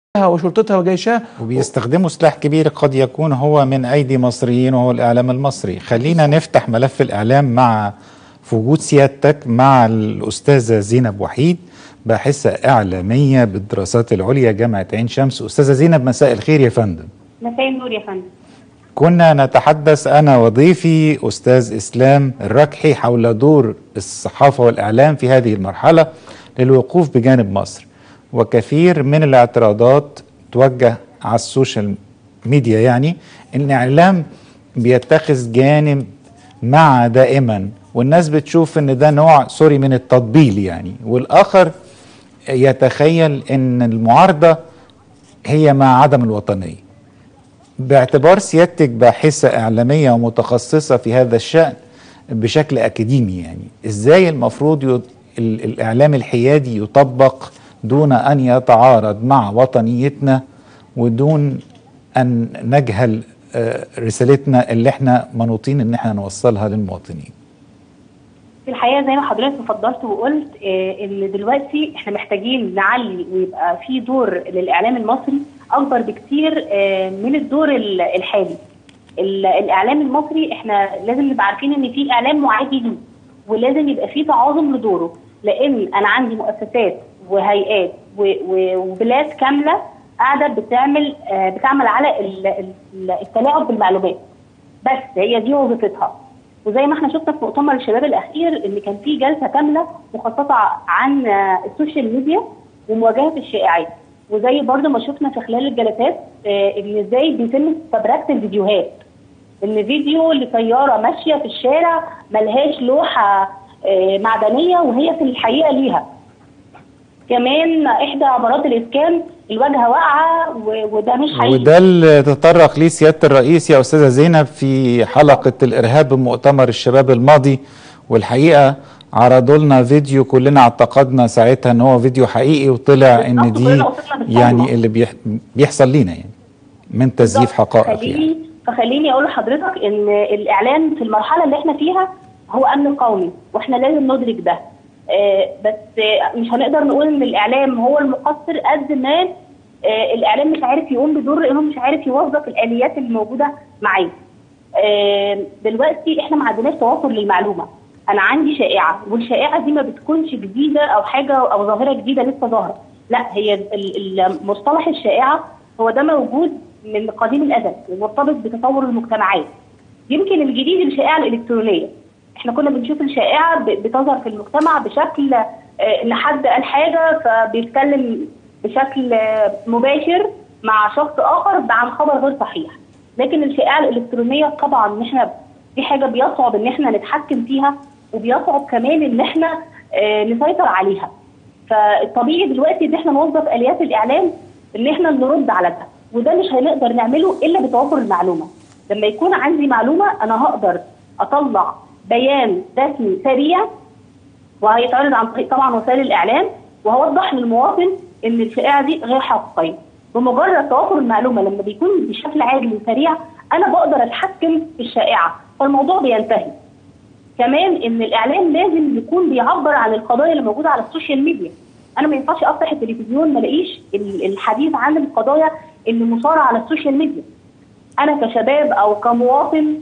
وشرطتها وجيشها وبيستخدموا سلاح كبير قد يكون هو من أيدي مصريين وهو الإعلام المصري خلينا نفتح ملف الإعلام مع في وجود سيادتك مع الأستاذة زينب وحيد باحثة إعلامية بالدراسات العليا جامعة عين شمس أستاذة زينب مساء الخير يا فندم مساء النور يا فندم كنا نتحدث أنا وضيفي أستاذ إسلام الركحي حول دور الصحافة والإعلام في هذه المرحلة للوقوف بجانب مصر وكثير من الاعتراضات توجه على السوشيال ميديا يعني ان الاعلام بيتخذ جانب مع دائما والناس بتشوف ان ده نوع سوري من التطبيل يعني والاخر يتخيل ان المعارضه هي مع عدم الوطنيه باعتبار سيادتك باحثه اعلاميه ومتخصصه في هذا الشان بشكل اكاديمي يعني ازاي المفروض يط... الاعلام الحيادي يطبق دون ان يتعارض مع وطنيتنا ودون ان نجهل رسالتنا اللي احنا منوطين ان احنا نوصلها للمواطنين في الحقيقه زي ما حضرتك تفضلت وقلت ان دلوقتي احنا محتاجين نعلي ويبقى في دور للاعلام المصري اكبر بكتير من الدور الحالي الاعلام المصري احنا لازم نبقى عارفين ان في اعلام معادي ليه ولازم يبقى في تعاظم لدوره لان انا عندي مؤسسات وهيئات وبلاد كامله قاعده بتعمل بتعمل على التلاعب بالمعلومات بس هي دي وظيفتها وزي ما احنا شفنا في مؤتمر الشباب الاخير ان كان في جلسه كامله مخصصه عن السوشيال ميديا ومواجهه الشائعات وزي برضه ما شفنا في خلال الجلسات ان ازاي بيتم فبركه الفيديوهات ان فيديو لطياره ماشيه في الشارع ملهاش لوحه معدنيه وهي في الحقيقه ليها كمان احدى عبارات الاسكان الواجهه واقعه وده مش حقيقي وده اللي تطرق ليه سياده الرئيس يا استاذه زينب في حلقه الارهاب بمؤتمر الشباب الماضي والحقيقه عرضوا لنا فيديو كلنا اعتقدنا ساعتها ان هو فيديو حقيقي وطلع ان دي يعني اللي بيح بيحصل لينا يعني من تزييف حقائق يعني فخليني اقول لحضرتك ان الاعلام في المرحله اللي احنا فيها هو امن قومي واحنا لازم ندرك ده آه بس آه مش هنقدر نقول ان الاعلام هو المقصر قد ما آه الاعلام مش عارف يقوم بدور لانه مش عارف يوظف الاليات اللي موجوده معاه. دلوقتي احنا ما عندناش توافر للمعلومه. انا عندي شائعه والشائعه دي ما بتكونش جديده او حاجه او ظاهره جديده لسه ظاهره. لا هي مصطلح الشائعه هو ده موجود من قديم الازل ومرتبط بتطور المجتمعات. يمكن الجديد الشائعه الالكترونيه. احنا كنا بنشوف الشائعه بتظهر في المجتمع بشكل ان حد قال حاجه فبيتكلم بشكل مباشر مع شخص اخر عن خبر غير صحيح لكن الشائعه الالكترونيه طبعا ان احنا دي حاجه بيصعب ان احنا نتحكم فيها وبيصعب كمان ان احنا نسيطر عليها فالطبيعي دلوقتي ان احنا نوظف اليات الاعلام ان احنا نرد على ده وده مش هنقدر نعمله الا بتوافر المعلومه لما يكون عندي معلومه انا هقدر اطلع بيان رسمي سريع وهيتعرض عن طريق طبعا وسائل الاعلام وهوضح للمواطن ان الشائعه دي غير حقيقيه بمجرد توافر المعلومه لما بيكون بشكل عاجل وسريع انا بقدر اتحكم في الشائعه فالموضوع بينتهي كمان ان الاعلام لازم يكون بيعبر عن القضايا اللي موجوده على السوشيال ميديا انا ما ينفعش افتح التلفزيون ما الاقيش الحديث عن القضايا اللي مثاره على السوشيال ميديا انا كشباب او كمواطن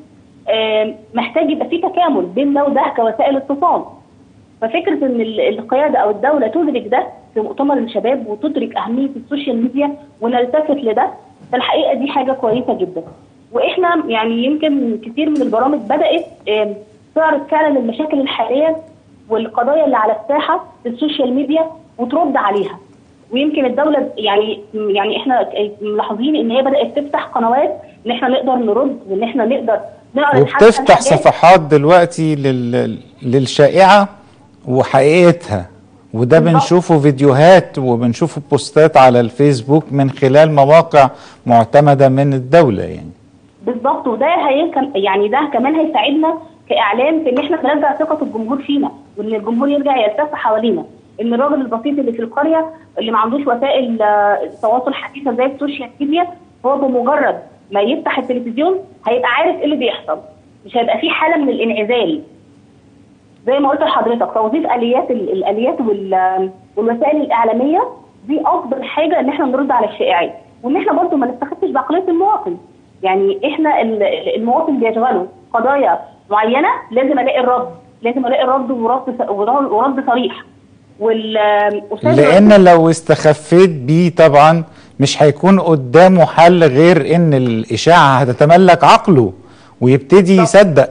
محتاج يبقى في تكامل بين ده وده كوسائل اتصال ففكره ان القياده او الدوله تدرك ده في مؤتمر الشباب وتدرك اهميه السوشيال ميديا ونلتفت لده فالحقيقه دي حاجه كويسه جدا واحنا يعني يمكن كثير من البرامج بدات تعرض فعلا المشاكل الحاليه والقضايا اللي على الساحه في السوشيال ميديا وترد عليها ويمكن الدوله يعني يعني احنا ملاحظين ان هي بدات تفتح قنوات ان احنا نقدر نرد وان احنا نقدر وبتفتح صفحات دلوقتي لل... للشائعه وحقيقتها وده بنشوفه فيديوهات وبنشوفه بوستات على الفيسبوك من خلال مواقع معتمده من الدوله يعني بالظبط وده هي يعني ده كمان هيساعدنا كاعلام في ان احنا نرجع ثقه الجمهور فينا وان الجمهور يرجع يلتف حوالينا ان الراجل البسيط اللي في القريه اللي ما عندوش وسائل تواصل حديثه زي السوشيال ميديا هو بمجرد ما يفتح التلفزيون هيبقى عارف ايه اللي بيحصل مش هيبقى في حاله من الانعزال زي ما قلت لحضرتك توظيف اليات الاليات والوسائل الاعلاميه دي افضل حاجه ان احنا نرد على الشائعات وان احنا برضو ما نستخفش بعقليه المواطن يعني احنا ال- ال- المواطن بيشغله قضايا معينه لازم الاقي الرد لازم الاقي الرد ورد س- ورد ورد صريح والاستاذ لان لو استخفيت بيه طبعا مش هيكون قدامه حل غير ان الاشاعه هتتملك عقله ويبتدي يصدق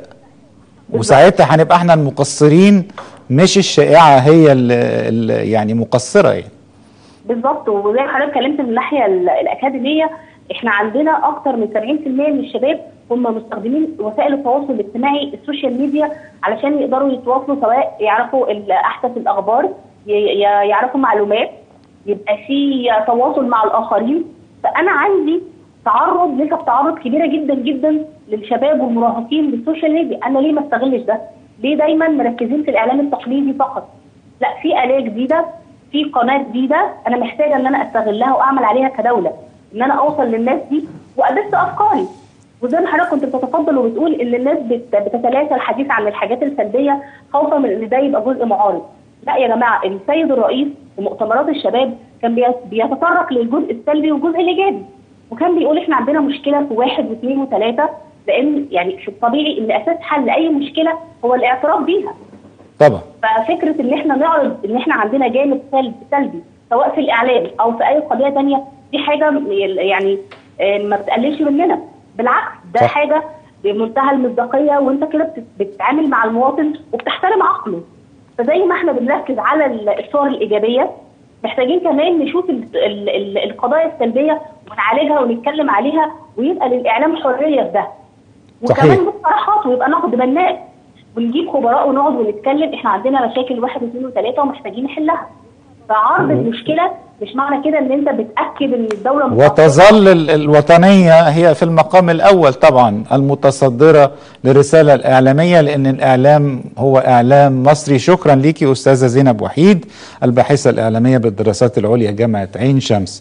وساعتها هنبقى احنا المقصرين مش الشائعه هي اللي يعني مقصره يعني بالظبط وزي ما حضرتك اتكلمت من الناحيه ال- الاكاديميه احنا عندنا اكتر من 70% من الشباب هم مستخدمين وسائل التواصل الاجتماعي السوشيال ميديا علشان يقدروا يتواصلوا سواء يعرفوا ال- احدث الاخبار ي- ي- يعرفوا معلومات يبقى في تواصل مع الاخرين فانا عندي تعرض نسب تعرض كبيره جدا جدا للشباب والمراهقين للسوشيال ميديا انا ليه ما استغلش ده؟ ليه دايما مركزين في الاعلام التقليدي فقط؟ لا في آلية جديدة في قناة جديدة أنا محتاجة إن أنا أستغلها وأعمل عليها كدولة إن أنا أوصل للناس دي وأبث أفكاري وزي ما حضرتك كنت بتتفضل وبتقول إن الناس بت- بتتلاشى الحديث عن الحاجات السلبية خوفا من إن ده يبقى جزء معارض لا يا جماعة السيد الرئيس في مؤتمرات الشباب كان بي- بيتطرق للجزء السلبي والجزء الإيجابي وكان بيقول إحنا عندنا مشكلة في واحد واثنين وثلاثة لأن يعني في الطبيعي إن أساس حل أي مشكلة هو الاعتراف بيها طبعا ففكره ان احنا نعرض ان احنا عندنا جانب سلبي سلبي سواء في الاعلام او في اي قضيه تانية دي حاجه م- يعني آه، ما بتقللش مننا بالعكس ده صح. حاجه بمنتهى المصداقيه وانت كده بت- بتتعامل مع المواطن وبتحترم عقله فزي ما احنا بنركز على ال- الصور الايجابيه محتاجين كمان نشوف ال ال ال القضايا السلبيه ونعالجها ونتكلم عليها ويبقى للاعلام حريه في ده وكمان صحيح. مقترحات ويبقى ناخد بناء ونجيب خبراء ونقعد ونتكلم احنا عندنا مشاكل واحد واثنين وثلاثه ومحتاجين نحلها فعرض المشكله مش معنى كده ان انت بتاكد ان الدوله مقصرة. وتظل ال- الوطنية هي في المقام الأول طبعا المتصدرة للرسالة الإعلامية لأن الإعلام هو إعلام مصري شكرا ليكي أستاذة زينب وحيد الباحثة الإعلامية بالدراسات العليا جامعة عين شمس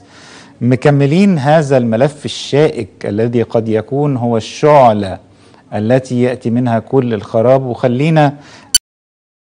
مكملين هذا الملف الشائك الذي قد يكون هو الشعلة التي يأتي منها كل الخراب وخلينا